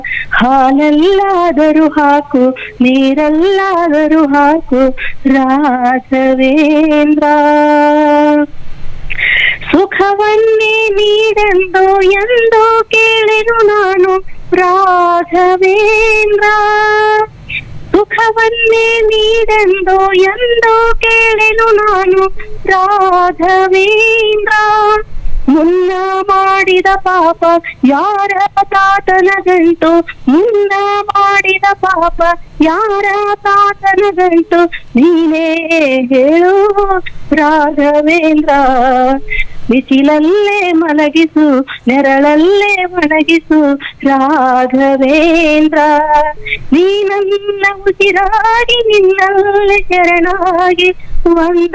ಹಾಲಲ್ಲಾದರೂ ಹಾಕು ನೀರಲ್ಲಾದರೂ ಹಾಕು ರಾಘವೇಂದ್ರ ಸುಖವನ್ನೇ ನೀಡೆಂದು ಎಂದು ಕೇಳಿರು ನಾನು ರಾಘವೇಂದ್ರ ಸುಖವನ್ನೇ ನೀಡೆಂದು ಎಂದು ಕೇಳಿನು ನಾನು ರಾಘವೇಂದ್ರ ಮುನ್ನ ಮಾಡಿದ ಪಾಪ ಯಾರ ತಾತನ ಗಂಟು ಮುನ್ನ ಮಾಡಿದ ಪಾಪ ಯಾರ ತಾತನ ಗಂಟು ನೀನೇ ಹೇಳು ರಾಘವೇಂದ್ರ ಬಿಸಿಲಲ್ಲೇ ಮಲಗಿಸು ನೆರಳಲ್ಲೇ ಒಣಗಿಸು ರಾಘವೇಂದ್ರ ನೀ ನನ್ನ ಉಸಿರಾಗಿ ನಿನ್ನಲ್ಲೇ ಶರಣಾಗಿ ಒಂದ